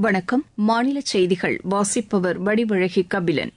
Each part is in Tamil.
வணக்கம் மாநில செய்திகள் வாசிப்பவர் வடிவழகி கபிலன்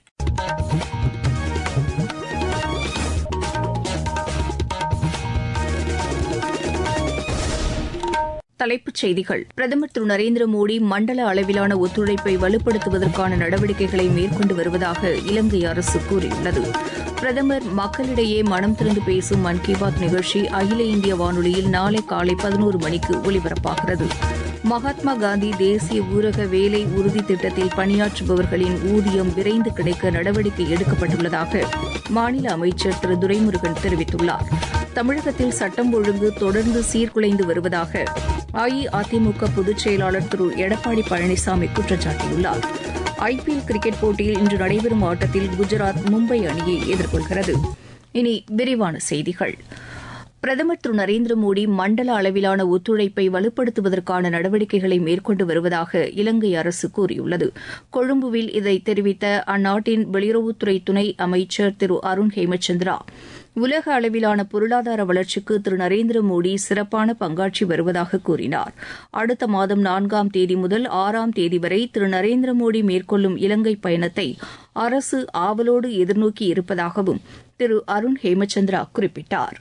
தலைப்புச் செய்திகள் பிரதமர் திரு நரேந்திர மோடி மண்டல அளவிலான ஒத்துழைப்பை வலுப்படுத்துவதற்கான நடவடிக்கைகளை மேற்கொண்டு வருவதாக இலங்கை அரசு கூறியுள்ளது பிரதமர் மக்களிடையே மனம் திறந்து பேசும் மன் கி பாத் நிகழ்ச்சி அகில இந்திய வானொலியில் நாளை காலை பதினோரு மணிக்கு ஒலிபரப்பாகிறது மகாத்மா காந்தி தேசிய ஊரக வேலை உறுதி திட்டத்தில் பணியாற்றுபவர்களின் ஊதியம் விரைந்து கிடைக்க நடவடிக்கை எடுக்கப்பட்டுள்ளதாக மாநில அமைச்சர் திரு துரைமுருகன் தெரிவித்துள்ளார் தமிழகத்தில் சட்டம் ஒழுங்கு தொடர்ந்து சீர்குலைந்து வருவதாக அஇஅதிமுக பொதுச் செயலாளர் திரு எடப்பாடி பழனிசாமி குற்றம் சாட்டியுள்ளார் ஐபிஎல் கிரிக்கெட் போட்டியில் இன்று நடைபெறும் ஆட்டத்தில் குஜராத் மும்பை அணியை எதிர்கொள்கிறது இனி விரிவான செய்திகள் பிரதமர் திரு நரேந்திர மோடி மண்டல அளவிலான ஒத்துழைப்பை வலுப்படுத்துவதற்கான நடவடிக்கைகளை மேற்கொண்டு வருவதாக இலங்கை அரசு கூறியுள்ளது கொழும்புவில் இதை தெரிவித்த அந்நாட்டின் வெளியுறவுத்துறை துணை அமைச்சர் திரு அருண் ஹேமச்சந்திரா உலக அளவிலான பொருளாதார வளர்ச்சிக்கு திரு நரேந்திர மோடி சிறப்பான பங்காற்றி வருவதாக கூறினார் அடுத்த மாதம் நான்காம் தேதி முதல் ஆறாம் தேதி வரை திரு நரேந்திர மோடி மேற்கொள்ளும் இலங்கை பயணத்தை அரசு ஆவலோடு எதிர்நோக்கி இருப்பதாகவும் திரு அருண் ஹேமச்சந்திரா குறிப்பிட்டார்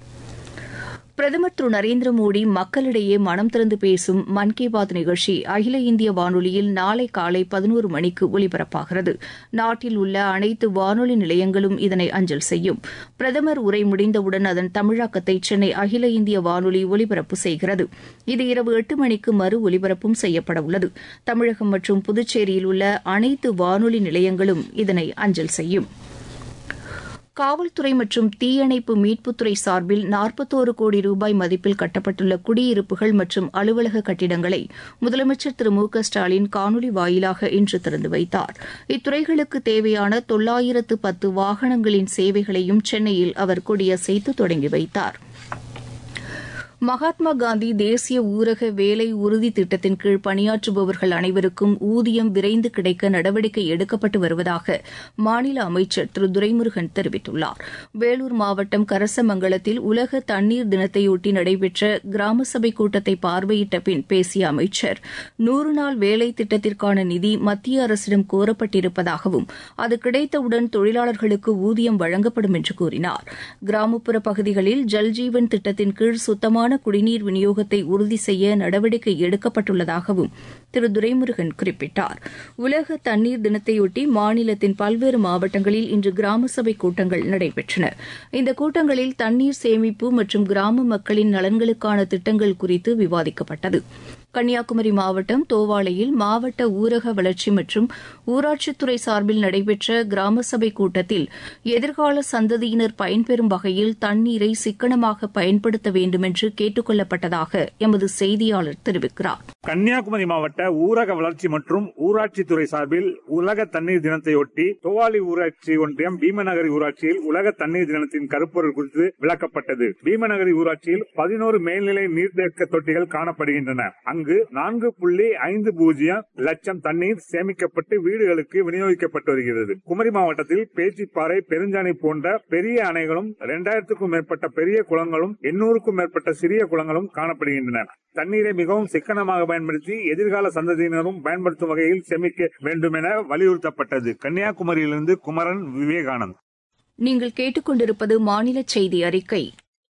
பிரதமர் திரு நரேந்திர மோடி மக்களிடையே மனம் திறந்து பேசும் மன் கி பாத் நிகழ்ச்சி அகில இந்திய வானொலியில் நாளை காலை பதினோரு மணிக்கு ஒலிபரப்பாகிறது நாட்டில் உள்ள அனைத்து வானொலி நிலையங்களும் இதனை அஞ்சல் செய்யும் பிரதமர் உரை முடிந்தவுடன் அதன் தமிழாக்கத்தை சென்னை அகில இந்திய வானொலி ஒலிபரப்பு செய்கிறது இது இரவு எட்டு மணிக்கு மறு ஒலிபரப்பும் செய்யப்பட உள்ளது தமிழகம் மற்றும் புதுச்சேரியில் உள்ள அனைத்து வானொலி நிலையங்களும் இதனை அஞ்சல் செய்யும் காவல்துறை மற்றும் தீயணைப்பு மீட்புத்துறை சார்பில் நாற்பத்தோரு கோடி ரூபாய் மதிப்பில் கட்டப்பட்டுள்ள குடியிருப்புகள் மற்றும் அலுவலக கட்டிடங்களை முதலமைச்சர் திரு மு க ஸ்டாலின் காணொலி வாயிலாக இன்று திறந்து வைத்தார் இத்துறைகளுக்கு தேவையான தொள்ளாயிரத்து பத்து வாகனங்களின் சேவைகளையும் சென்னையில் அவர் கொடியசைத்து தொடங்கி வைத்தார் மகாத்மா காந்தி தேசிய ஊரக வேலை உறுதி திட்டத்தின் கீழ் பணியாற்றுபவர்கள் அனைவருக்கும் ஊதியம் விரைந்து கிடைக்க நடவடிக்கை எடுக்கப்பட்டு வருவதாக மாநில அமைச்சர் திரு துரைமுருகன் தெரிவித்துள்ளார் வேலூர் மாவட்டம் கரசமங்கலத்தில் உலக தண்ணீர் தினத்தையொட்டி நடைபெற்ற கிராம சபை கூட்டத்தை பார்வையிட்ட பின் பேசிய அமைச்சர் நூறு நாள் வேலை திட்டத்திற்கான நிதி மத்திய அரசிடம் கோரப்பட்டிருப்பதாகவும் அது கிடைத்தவுடன் தொழிலாளர்களுக்கு ஊதியம் வழங்கப்படும் என்று கூறினார் கிராமப்புற பகுதிகளில் ஜல்ஜீவன் திட்டத்தின் கீழ் சுத்தமான குடிநீர் விநியோகத்தை உறுதி செய்ய நடவடிக்கை எடுக்கப்பட்டுள்ளதாகவும் திரு துரைமுருகன் குறிப்பிட்டார் உலக தண்ணீர் தினத்தையொட்டி மாநிலத்தின் பல்வேறு மாவட்டங்களில் இன்று கிராம சபை கூட்டங்கள் நடைபெற்றன இந்த கூட்டங்களில் தண்ணீர் சேமிப்பு மற்றும் கிராம மக்களின் நலன்களுக்கான திட்டங்கள் குறித்து விவாதிக்கப்பட்டது கன்னியாகுமரி மாவட்டம் தோவாளையில் மாவட்ட ஊரக வளர்ச்சி மற்றும் ஊராட்சித்துறை சார்பில் நடைபெற்ற கிராம சபை கூட்டத்தில் எதிர்கால சந்ததியினர் பயன்பெறும் வகையில் தண்ணீரை சிக்கனமாக பயன்படுத்த வேண்டும் என்று கேட்டுக் கொள்ளப்பட்டதாக எமது செய்தியாளர் தெரிவிக்கிறார் கன்னியாகுமரி மாவட்ட ஊரக வளர்ச்சி மற்றும் ஊராட்சித்துறை சார்பில் உலக தண்ணீர் தினத்தையொட்டி தோவாளி ஊராட்சி ஒன்றியம் பீமநகரி ஊராட்சியில் உலக தண்ணீர் தினத்தின் கருப்பொருள் குறித்து விளக்கப்பட்டது பீமநகரி ஊராட்சியில் பதினோரு மேல்நிலை நீர்த்தேக்க தொட்டிகள் காணப்படுகின்றன அங்கு நான்கு புள்ளி ஐந்து பூஜ்ஜியம் லட்சம் தண்ணீர் சேமிக்கப்பட்டு வீடுகளுக்கு விநியோகிக்கப்பட்டு வருகிறது குமரி மாவட்டத்தில் பேச்சிப்பாறை பெருஞ்சாணி போன்ற பெரிய அணைகளும் இரண்டாயிரத்துக்கும் மேற்பட்ட பெரிய குளங்களும் எண்ணூறுக்கும் மேற்பட்ட சிறிய குளங்களும் காணப்படுகின்றன தண்ணீரை மிகவும் சிக்கனமாக பயன்படுத்தி எதிர்கால சந்ததியினரும் பயன்படுத்தும் வகையில் சேமிக்க வேண்டும் என வலியுறுத்தப்பட்டது கன்னியாகுமரியிலிருந்து குமரன் விவேகானந்த் நீங்கள் கேட்டுக்கொண்டிருப்பது மாநில செய்தி அறிக்கை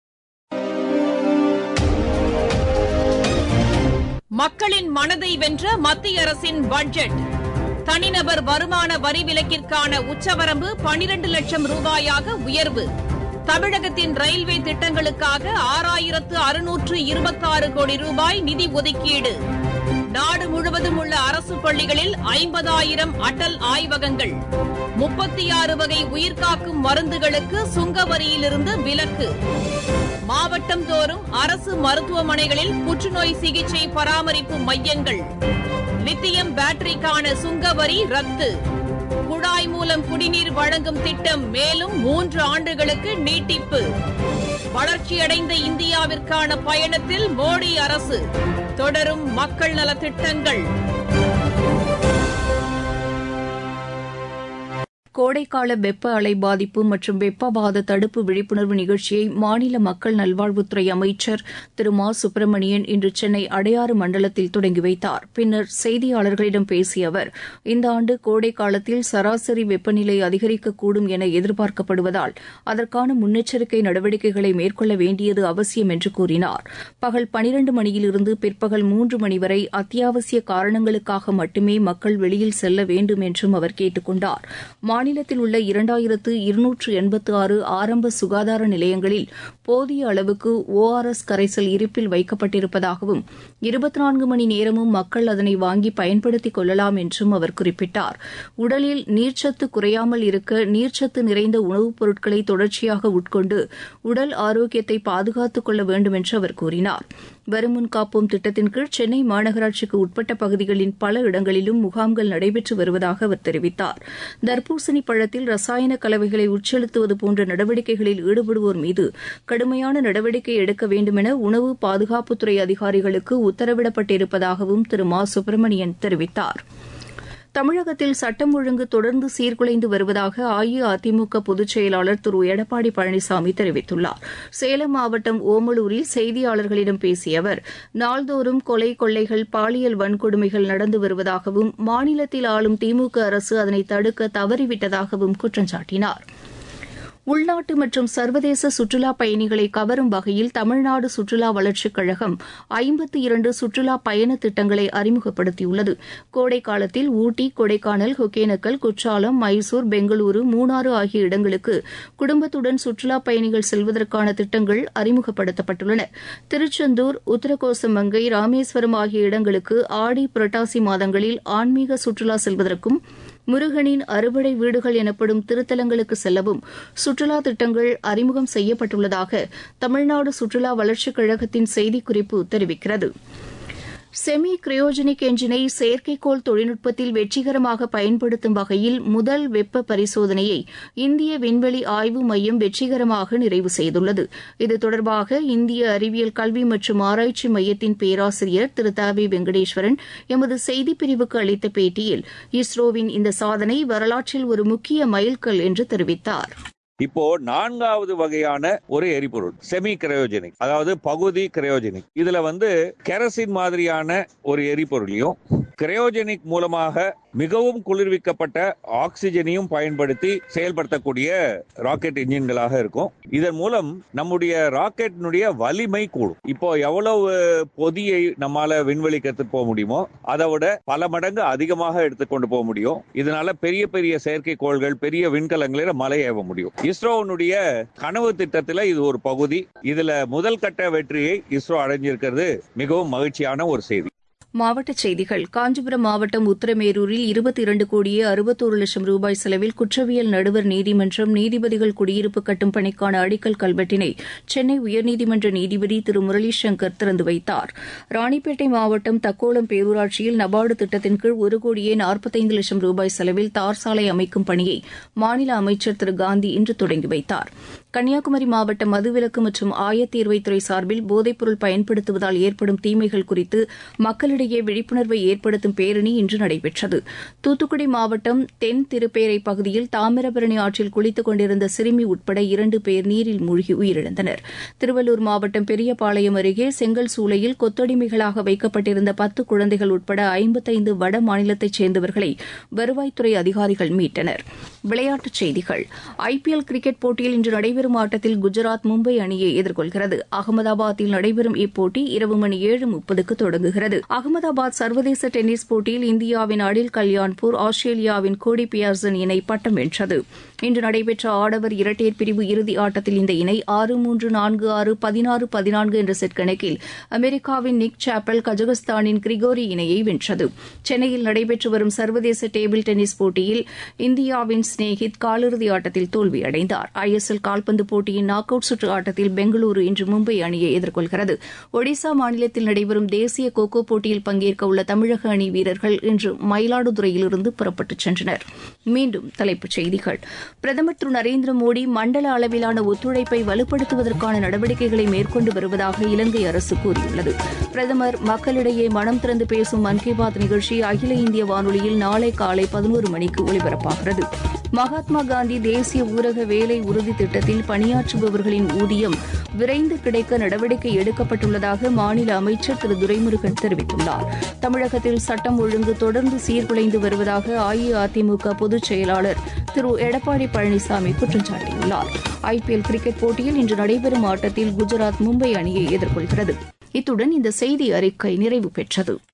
மக்களின் மனதை வென்ற மத்திய அரசின் பட்ஜெட் தனிநபர் வருமான வரி விலக்கிற்கான உச்சவரம்பு பனிரண்டு லட்சம் ரூபாயாக உயர்வு தமிழகத்தின் ரயில்வே திட்டங்களுக்காக ஆறாயிரத்து அறுநூற்று இருபத்தாறு கோடி ரூபாய் நிதி ஒதுக்கீடு நாடு முழுவதும் உள்ள அரசு பள்ளிகளில் ஐம்பதாயிரம் அடல் ஆய்வகங்கள் முப்பத்தி ஆறு வகை உயிர்காக்கும் மருந்துகளுக்கு சுங்க வரியிலிருந்து விலக்கு மாவட்டம் தோறும் அரசு மருத்துவமனைகளில் புற்றுநோய் சிகிச்சை பராமரிப்பு மையங்கள் லித்தியம் பேட்டரிக்கான சுங்க வரி ரத்து குழாய் மூலம் குடிநீர் வழங்கும் திட்டம் மேலும் மூன்று ஆண்டுகளுக்கு நீட்டிப்பு வளர்ச்சியடைந்த இந்தியாவிற்கான பயணத்தில் மோடி அரசு தொடரும் மக்கள் நலத்திட்டங்கள் கோடைக்கால வெப்ப அலை பாதிப்பு மற்றும் வெப்பவாத தடுப்பு விழிப்புணர்வு நிகழ்ச்சியை மாநில மக்கள் நல்வாழ்வுத்துறை அமைச்சர் திரு மா சுப்பிரமணியன் இன்று சென்னை அடையாறு மண்டலத்தில் தொடங்கி வைத்தார் பின்னர் செய்தியாளர்களிடம் பேசிய அவர் இந்த ஆண்டு கோடை காலத்தில் சராசரி வெப்பநிலை அதிகரிக்கக்கூடும் என எதிர்பார்க்கப்படுவதால் அதற்கான முன்னெச்சரிக்கை நடவடிக்கைகளை மேற்கொள்ள வேண்டியது அவசியம் என்று கூறினார் பகல் பனிரண்டு மணியிலிருந்து பிற்பகல் மூன்று மணி வரை அத்தியாவசிய காரணங்களுக்காக மட்டுமே மக்கள் வெளியில் செல்ல வேண்டும் என்றும் அவர் கேட்டுக் கொண்டார் மாநிலத்தில் உள்ள இரண்டாயிரத்து இருநூற்று எண்பத்து ஆறு ஆரம்ப சுகாதார நிலையங்களில் போதிய அளவுக்கு ஓஆர்எஸ் கரைசல் இருப்பில் வைக்கப்பட்டிருப்பதாகவும் இருபத்தி நான்கு மணி நேரமும் மக்கள் அதனை வாங்கி பயன்படுத்திக் கொள்ளலாம் என்றும் அவர் குறிப்பிட்டார் உடலில் நீர்ச்சத்து குறையாமல் இருக்க நீர்ச்சத்து நிறைந்த உணவுப் பொருட்களை தொடர்ச்சியாக உட்கொண்டு உடல் ஆரோக்கியத்தை பாதுகாத்துக் கொள்ள வேண்டும் என்று அவர் கூறினார் வருமுன் காப்போம் திட்டத்தின் கீழ் சென்னை மாநகராட்சிக்கு உட்பட்ட பகுதிகளின் பல இடங்களிலும் முகாம்கள் நடைபெற்று வருவதாக அவர் தெரிவித்தார் தர்பூசணி பழத்தில் ரசாயன கலவைகளை உட்செலுத்துவது போன்ற நடவடிக்கைகளில் ஈடுபடுவோர் மீது கடுமையான நடவடிக்கை எடுக்க வேண்டுமென உணவு பாதுகாப்புத்துறை அதிகாரிகளுக்கு உத்தரவிடப்பட்டிருப்பதாகவும் திரு மா சுப்பிரமணியன் தெரிவித்தாா் தமிழகத்தில் சட்டம் ஒழுங்கு தொடர்ந்து சீர்குலைந்து வருவதாக அஇஅதிமுக பொதுச் செயலாளர் திரு எடப்பாடி பழனிசாமி தெரிவித்துள்ளார் சேலம் மாவட்டம் ஓமலூரில் செய்தியாளர்களிடம் பேசிய அவர் நாள்தோறும் கொலை கொள்ளைகள் பாலியல் வன்கொடுமைகள் நடந்து வருவதாகவும் மாநிலத்தில் ஆளும் திமுக அரசு அதனை தடுக்க தவறிவிட்டதாகவும் குற்றம் சாட்டினாா் உள்நாட்டு மற்றும் சர்வதேச சுற்றுலா பயணிகளை கவரும் வகையில் தமிழ்நாடு சுற்றுலா வளர்ச்சிக் கழகம் ஐம்பத்தி இரண்டு சுற்றுலா பயண திட்டங்களை அறிமுகப்படுத்தியுள்ளது கோடை காலத்தில் ஊட்டி கொடைக்கானல் ஒகேனக்கல் குற்றாலம் மைசூர் பெங்களூரு மூணாறு ஆகிய இடங்களுக்கு குடும்பத்துடன் சுற்றுலா பயணிகள் செல்வதற்கான திட்டங்கள் அறிமுகப்படுத்தப்பட்டுள்ளன திருச்செந்தூர் உத்தரகோசமங்கை ராமேஸ்வரம் ஆகிய இடங்களுக்கு ஆடி புரட்டாசி மாதங்களில் ஆன்மீக சுற்றுலா செல்வதற்கும் முருகனின் அறுபடை வீடுகள் எனப்படும் திருத்தலங்களுக்கு செல்லவும் சுற்றுலா திட்டங்கள் அறிமுகம் செய்யப்பட்டுள்ளதாக தமிழ்நாடு சுற்றுலா வளர்ச்சிக் கழகத்தின் செய்திக்குறிப்பு தெரிவிக்கிறது செமி கிரையோஜெனிக் என்ஜினை செயற்கைக்கோள் தொழில்நுட்பத்தில் வெற்றிகரமாக பயன்படுத்தும் வகையில் முதல் வெப்ப பரிசோதனையை இந்திய விண்வெளி ஆய்வு மையம் வெற்றிகரமாக நிறைவு செய்துள்ளது இது தொடர்பாக இந்திய அறிவியல் கல்வி மற்றும் ஆராய்ச்சி மையத்தின் பேராசிரியர் திரு தாவி வெங்கடேஸ்வரன் எமது செய்திப்பிரிவுக்கு அளித்த பேட்டியில் இஸ்ரோவின் இந்த சாதனை வரலாற்றில் ஒரு முக்கிய மைல்கல் என்று தெரிவித்தார் இப்போ நான்காவது வகையான ஒரு எரிபொருள் செமி கிரையோஜெனிக் அதாவது பகுதி கிரையோஜெனிக் இதுல வந்து கெரசின் மாதிரியான ஒரு எரிபொருளையும் கிரையோஜெனிக் மூலமாக மிகவும் குளிர்விக்கப்பட்ட ஆக்சிஜனையும் பயன்படுத்தி செயல்படுத்தக்கூடிய ராக்கெட் இன்ஜின்களாக இருக்கும் இதன் மூலம் நம்முடைய ராக்கெட்டினுடைய வலிமை கூடும் இப்போ எவ்வளவு பொதியை நம்மால விண்வெளிக்கு எடுத்துட்டு போக முடியுமோ அதை விட பல மடங்கு அதிகமாக எடுத்துக்கொண்டு போக முடியும் இதனால பெரிய பெரிய செயற்கைக்கோள்கள் பெரிய விண்கலங்களில் மலை ஏவ முடியும் இஸ்ரோனுடைய கனவு திட்டத்தில் இது ஒரு பகுதி இதுல முதல் கட்ட வெற்றியை இஸ்ரோ அடைஞ்சிருக்கிறது மிகவும் மகிழ்ச்சியான ஒரு செய்தி மாவட்டச் செய்திகள் காஞ்சிபுரம் மாவட்டம் உத்தரமேரூரில் இருபத்தி இரண்டு கோடியே அறுபத்தோரு லட்சம் ரூபாய் செலவில் குற்றவியல் நடுவர் நீதிமன்றம் நீதிபதிகள் குடியிருப்பு கட்டும் பணிக்கான அடிக்கல் கல்வெட்டினை சென்னை உயர்நீதிமன்ற நீதிபதி திரு முரளி சங்கர் திறந்து வைத்தார் ராணிப்பேட்டை மாவட்டம் தக்கோலம் பேரூராட்சியில் நபார்டு திட்டத்தின் கீழ் ஒரு கோடியே நாற்பத்தைந்து லட்சம் ரூபாய் செலவில் தார் சாலை அமைக்கும் பணியை மாநில அமைச்சர் திரு காந்தி இன்று தொடங்கி வைத்தார் கன்னியாகுமரி மாவட்ட மதுவிலக்கு மற்றும் ஆயத்தீர்வைத்துறை சார்பில் போதைப்பொருள் பயன்படுத்துவதால் ஏற்படும் தீமைகள் குறித்து மக்களிடையே விழிப்புணர்வை ஏற்படுத்தும் பேரணி இன்று நடைபெற்றது தூத்துக்குடி மாவட்டம் தென் திருப்பேரை பகுதியில் தாமிரபரணி ஆற்றில் குளித்துக் கொண்டிருந்த சிறுமி உட்பட இரண்டு பேர் நீரில் மூழ்கி உயிரிழந்தனர் திருவள்ளூர் மாவட்டம் பெரியபாளையம் அருகே செங்கல் சூளையில் கொத்தடிமைகளாக வைக்கப்பட்டிருந்த பத்து குழந்தைகள் உட்பட ஐம்பத்தைந்து வட மாநிலத்தைச் சேர்ந்தவர்களை வருவாய்த்துறை அதிகாரிகள் மீட்டனர் விளையாட்டுச் செய்திகள் ஐபிஎல் கிரிக்கெட் போட்டியில் இன்று நடைபெறும் ஆட்டத்தில் குஜராத் மும்பை அணியை எதிர்கொள்கிறது அகமதாபாத்தில் நடைபெறும் இப்போட்டி இரவு மணி ஏழு முப்பதுக்கு தொடங்குகிறது அகமதாபாத் சர்வதேச டென்னிஸ் போட்டியில் இந்தியாவின் அடில் கல்யாண்பூர் ஆஸ்திரேலியாவின் கோடி பியார்சன் இணை பட்டம் வென்றது இன்று நடைபெற்ற ஆடவர் இரட்டையர் பிரிவு இறுதி ஆட்டத்தில் இந்த இணை ஆறு மூன்று நான்கு ஆறு பதினாறு பதினான்கு என்ற செட் கணக்கில் அமெரிக்காவின் நிக் சாப்பல் கஜகஸ்தானின் கிரிகோரி இணையை வென்றது சென்னையில் நடைபெற்று வரும் சர்வதேச டேபிள் டென்னிஸ் போட்டியில் இந்தியாவின் ஸ்னேஹித் காலிறுதி ஆட்டத்தில் தோல்வியடைந்தார் ஐஎஸ்எல் கால்பந்து போட்டியின் நாக் அவுட் சுற்று ஆட்டத்தில் பெங்களூரு இன்று மும்பை அணியை எதிர்கொள்கிறது ஒடிசா மாநிலத்தில் நடைபெறும் தேசிய கோகோ போட்டியில் பங்கேற்க உள்ள தமிழக அணி வீரர்கள் இன்று மயிலாடுதுறையிலிருந்து புறப்பட்டுச் சென்றனர் மீண்டும் தலைப்புச் செய்திகள் பிரதமர் திரு நரேந்திர மோடி மண்டல அளவிலான ஒத்துழைப்பை வலுப்படுத்துவதற்கான நடவடிக்கைகளை மேற்கொண்டு வருவதாக இலங்கை அரசு கூறியுள்ளது பிரதமர் மக்களிடையே மனம் திறந்து பேசும் மன் கி பாத் நிகழ்ச்சி அகில இந்திய வானொலியில் நாளை காலை பதினோரு மணிக்கு ஒலிபரப்பாகிறது மகாத்மா காந்தி தேசிய ஊரக வேலை உறுதி திட்டத்தில் பணியாற்றுபவர்களின் ஊதியம் விரைந்து கிடைக்க நடவடிக்கை எடுக்கப்பட்டுள்ளதாக மாநில அமைச்சர் திரு துரைமுருகன் தெரிவித்துள்ளார் தமிழகத்தில் சட்டம் ஒழுங்கு தொடர்ந்து சீர்குலைந்து வருவதாக அஇஅதிமுக பொதுச் செயலாளர் திரு எடப்பாடி பழனிசாமி குற்றம் சாட்டியுள்ளார் ஐபிஎல் கிரிக்கெட் போட்டியில் இன்று நடைபெறும் ஆட்டத்தில் குஜராத் மும்பை அணியை எதிர்கொள்கிறது இத்துடன் இந்த செய்தி அறிக்கை நிறைவு பெற்றது